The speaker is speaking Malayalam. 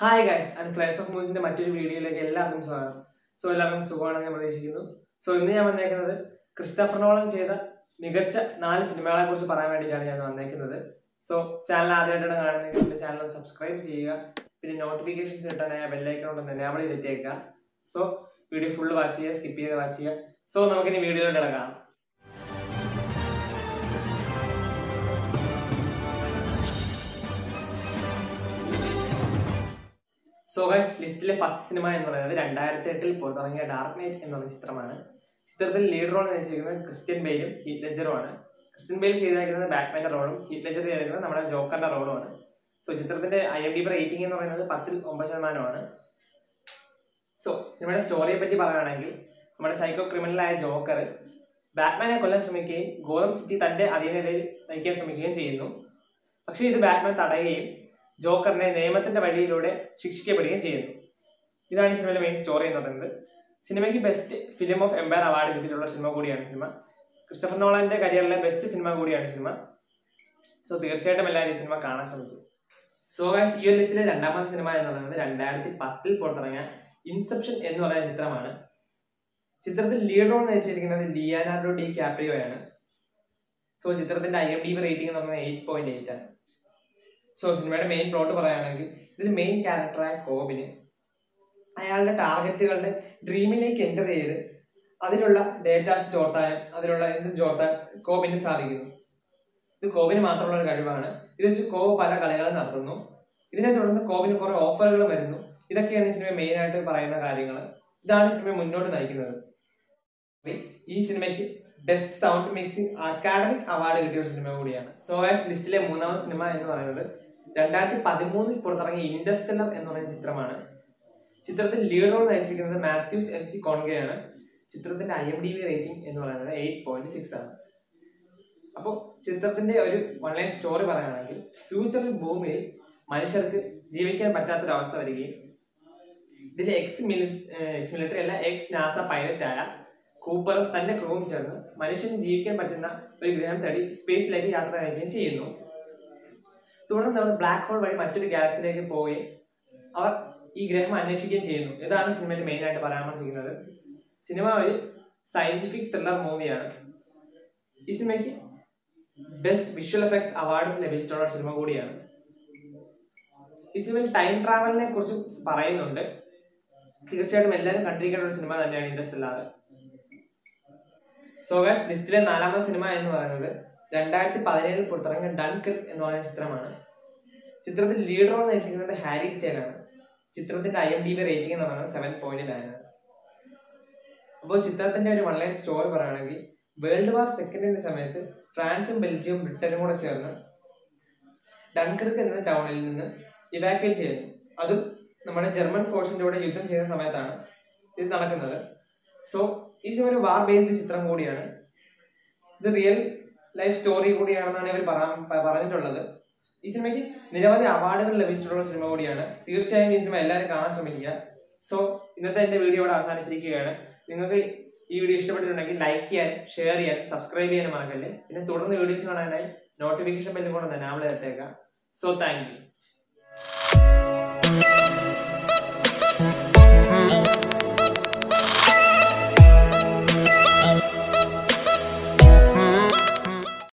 hi guys and friends of ന്യൂസിന്റെ മറ്റൊരു വീഡിയോയിലേക്ക് എല്ലാവർക്കും സ്വാഗതം സോ എല്ലാവർക്കും സുഖമാണെന്ന് ഞാൻ പ്രതീക്ഷിക്കുന്നു സോ ഇന്ന് ഞാൻ വന്നേക്കുന്നത് ക്രിസ്റ്റഫർ നോളൻ ചെയ്ത മികച്ച നാല് സിനിമകളെ കുറിച്ച് പറയാൻ വേണ്ടിയിട്ടാണ് ഞാൻ വന്നേക്കുന്നത് സോ ചാനൽ ആദ്യമായിട്ടാണ് കാണുന്നതെങ്കിൽ എൻ്റെ ചാനൽ സബ്സ്ക്രൈബ് ചെയ്യുക പിന്നെ നോട്ടിഫിക്കേഷൻസ് കിട്ടാനായി ബെല്ലൈക്കൺ ഉണ്ടെന്ന് എനാബിൾ ചെയ്തിട്ടേക്കുക സോ വീഡിയോ ഫുള്ള് വാച്ച് ചെയ്യുക സ്കിപ്പ് ചെയ്ത് വാച്ച് ചെയ്യുക സോ നമുക്കിനി വീഡിയോയിലോട്ട് കിടക്കാം സോ ഗൈസ് ലിസ്റ്റിലെ ഫസ്റ്റ് സിനിമ എന്ന് പറയുന്നത് രണ്ടായിരത്തി എട്ടിൽ പുറത്തിറങ്ങിയ ഡാർക്ക് നൈറ്റ് എന്ന് പറഞ്ഞ ചിത്രമാണ് ചിത്രത്തിൽ ലീഡ് റോൾ നയിച്ചിരിക്കുന്നത് ക്രിസ്ത്യൻ ബെയിലും ഹീറ്റ് ലെജറും ആണ് ക്രിസ്ത്യൻ ബെയിൽ ചെയ്തേക്കുന്നത് ബാറ്റ്മാൻ്റെ റോളും ഹീറ്റ് ലെജർ ചെയ്തേക്കുന്നത് നമ്മുടെ ജോക്കറിന്റെ റോളുമാണ് സോ ചിത്രത്തിന്റെ ഐ എം ഡി റേറ്റിംഗ് എന്ന് പറയുന്നത് പത്തിൽ ഒമ്പത് ശതമാനമാണ് സോ സിനിമയുടെ സ്റ്റോറിയെ പറ്റി പറയുകയാണെങ്കിൽ നമ്മുടെ സൈക്കോ ക്രിമിനലായ ജോക്കർ ബാറ്റ്മാനെ കൊല്ലാൻ ശ്രമിക്കുകയും ഗോതം സിറ്റി തന്റെ അധീനതയിൽ നയിക്കാൻ ശ്രമിക്കുകയും ചെയ്യുന്നു പക്ഷേ ഇത് ബാറ്റ്മാൻ തടയുകയും ജോക്കറിനെ നിയമത്തിന്റെ വഴിയിലൂടെ ശിക്ഷിക്കപ്പെടുകയും ചെയ്യുന്നു ഇതാണ് ഈ സിനിമയിലെ മെയിൻ സ്റ്റോറി എന്ന് പറയുന്നത് സിനിമയ്ക്ക് best film of Empire award കിട്ടിയിട്ടുള്ള സിനിമ കൂടിയാണ് സിനിമ ക്രിസ്റ്റഫർ നോളന്റെ കരിയറിലെ ബെസ്റ്റ് സിനിമ കൂടിയാണ് സിനിമ സോ തീർച്ചയായിട്ടും എല്ലാവരും ഈ സിനിമ കാണാൻ ശ്രമിക്കും സോ ഗൈസ് ഈ ഒരു ലിസ്റ്റിലെ രണ്ടാമത്തെ സിനിമ എന്ന് പറയുന്നത് രണ്ടായിരത്തി പത്തിൽ പുറത്തിറങ്ങിയ ഇൻസെപ്ഷൻ എന്ന് പറയുന്ന ചിത്രമാണ് ചിത്രത്തിൽ ലീഡ് റോൾ നയിച്ചിരിക്കുന്നത് ലിയാനാർഡോ ഡി കാപ്രിയോയാണ് സോ ചിത്രത്തിന്റെ ഐ എം ഡി റേറ്റിംഗ് എന്ന് പറയുന്നത് എയ്റ്റ് പോയിന്റ് എയ്റ്റ് ആണ് സോ സിനിമയുടെ മെയിൻ പ്ലോട്ട് പറയുകയാണെങ്കിൽ ഇതിൽ മെയിൻ ക്യാരക്ടറായ കോബിന് അയാളുടെ ടാർഗറ്റുകളുടെ ഡ്രീമിലേക്ക് എൻ്റർ ചെയ്ത് അതിലുള്ള ഡേറ്റാസ് ചോർത്താനും അതിലുള്ള എന്ത് ചോർത്താൻ കോബിന് സാധിക്കുന്നു ഇത് കോബിന് മാത്രമുള്ള ഒരു കഴിവാണ് ഇത് വെച്ച് കോബ് പല കളികളും നടത്തുന്നു ഇതിനെ തുടർന്ന് കോബിന് കുറെ ഓഫറുകൾ വരുന്നു ഇതൊക്കെയാണ് ഈ സിനിമ മെയിൻ ആയിട്ട് പറയുന്ന കാര്യങ്ങൾ ഇതാണ് സിനിമ മുന്നോട്ട് നയിക്കുന്നത് ഈ സിനിമയ്ക്ക് best sound mixing academic award കിട്ടിയ ഒരു സിനിമ കൂടിയാണ് സോയാസ് ലിസ്റ്റിലെ മൂന്നാമത്തെ സിനിമ എന്ന് പറയുന്നത് രണ്ടായിരത്തി പതിമൂന്നിൽ പുറത്തിറങ്ങിയ ഇൻഡസ്റ്റലർ എന്ന് പറയുന്ന ചിത്രമാണ് ചിത്രത്തിൽ ലീഡ് റോൾ നയിച്ചിരിക്കുന്നത് മാത്യൂസ് എം സി കോൺഗയാണ് ചിത്രത്തിന്റെ I M D B rating എന്ന് പറയുന്നത് എയ്റ്റ് പോയിന്റ് സിക്സ് ആണ് അപ്പോൾ ചിത്രത്തിന്റെ ഒരു ഓൺലൈൻ സ്റ്റോറി പറയുകയാണെങ്കിൽ ഫ്യൂച്ചറിൽ ഭൂമിയിൽ മനുഷ്യർക്ക് ജീവിക്കാൻ പറ്റാത്തൊരവസ്ഥ വരികയും ഇതിൽ എക്സ് മിലി എക്സ് മിലിറ്ററി അല്ല എക്സ് നാസ പൈലറ്റ് ആയ കൂപ്പറും തന്റെ ക്രൂവും ചേർന്ന് മനുഷ്യന് ജീവിക്കാൻ പറ്റുന്ന ഒരു ഗ്രഹം തേടി സ്പേസിലേക്ക് യാത്ര അയക്കുകയും ചെയ്യുന്നു തുടർന്ന് അവർ ബ്ലാക്ക് ഹോൾ വഴി മറ്റൊരു ഗാലക്സിയിലേക്ക് പോവുകയും അവർ ഈ ഗ്രഹം അന്വേഷിക്കുകയും ചെയ്യുന്നു ഇതാണ് സിനിമയിൽ മെയിൻ ആയിട്ട് പരാമർശിക്കുന്നത് സിനിമ ഒരു സയന്റിഫിക് ത്രില്ലർ മൂവിയാണ് ഈ സിനിമയ്ക്ക് ബെസ്റ്റ് വിഷ്വൽ എഫക്ട്സ് അവാർഡും ലഭിച്ചിട്ടുള്ള ഒരു സിനിമ കൂടിയാണ് ഈ സിനിമയിൽ ടൈം ട്രാവലിനെ കുറിച്ച് പറയുന്നുണ്ട് തീർച്ചയായിട്ടും എല്ലാവരും കണ്ടിരിക്കേണ്ട ഒരു സിനിമ തന്നെയാണ് ഇൻഡസ്റ്റല്ലാർ സോഗസ് ലിസ്റ്റിലെ നാലാമത്തെ സിനിമ എന്ന് പറയുന്നത് രണ്ടായിരത്തി പതിനേഴിൽ പുറത്തിറങ്ങിയ ഡൺകർ എന്ന് പറയുന്ന ചിത്രമാണ് ചിത്രത്തിൽ ലീഡ് റോൾ നയിച്ചിരിക്കുന്നത് ഹാരി സ്റ്റൈലാണ് ചിത്രത്തിന്റെ I M D B rating എന്ന് പറയുന്നത് സെവൻ പോയിന്റ് നയൻ ആണ് അപ്പോൾ ചിത്രത്തിന്റെ ഒരു വൺ ലൈൻ സ്റ്റോറി പറയുകയാണെങ്കിൽ വേൾഡ് വാർ സെക്കൻഡിന്റെ സമയത്ത് ഫ്രാൻസും ബെൽജിയവും ബ്രിട്ടനും കൂടെ ചേർന്ന് ഡൺകർക്ക് എന്ന ടൗണിൽ നിന്ന് ഇവാക്യുവേറ്റ് ചെയ്യുന്നു അതും നമ്മുടെ ജർമ്മൻ ഫോഴ്സിന്റെ കൂടെ യുദ്ധം ചെയ്യുന്ന സമയത്താണ് ഇത് നടക്കുന്നത് സോ ഈ സിനിമ ഒരു വാർ ബേസ്ഡ് ചിത്രം കൂടിയാണ് ഇത് റിയൽ ലൈഫ് സ്റ്റോറി കൂടിയാണെന്നാണ് ഇവർ പറഞ്ഞിട്ടുള്ളത് ഈ സിനിമയ്ക്ക് നിരവധി അവാർഡുകൾ ലഭിച്ചിട്ടുള്ള സിനിമ കൂടിയാണ് തീർച്ചയായും ഈ സിനിമ എല്ലാവരും കാണാൻ ശ്രമിക്കുക സോ ഇന്നത്തെ എൻ്റെ വീഡിയോ ഇവിടെ അവസാനിച്ചിരിക്കുകയാണ് നിങ്ങൾക്ക് ഈ വീഡിയോ ഇഷ്ടപ്പെട്ടിട്ടുണ്ടെങ്കിൽ ലൈക്ക് ചെയ്യാനും ഷെയർ ചെയ്യാനും സബ്സ്ക്രൈബ് ചെയ്യാനും മറക്കല്ലേ പിന്നെ തുടർന്ന് വീഡിയോസ് കാണാനായി നോട്ടിഫിക്കേഷൻ ബെല്ലും കൂടെ തന്നെ ആവളെ ഇട്ടേക്കാം സോ താങ്ക് യു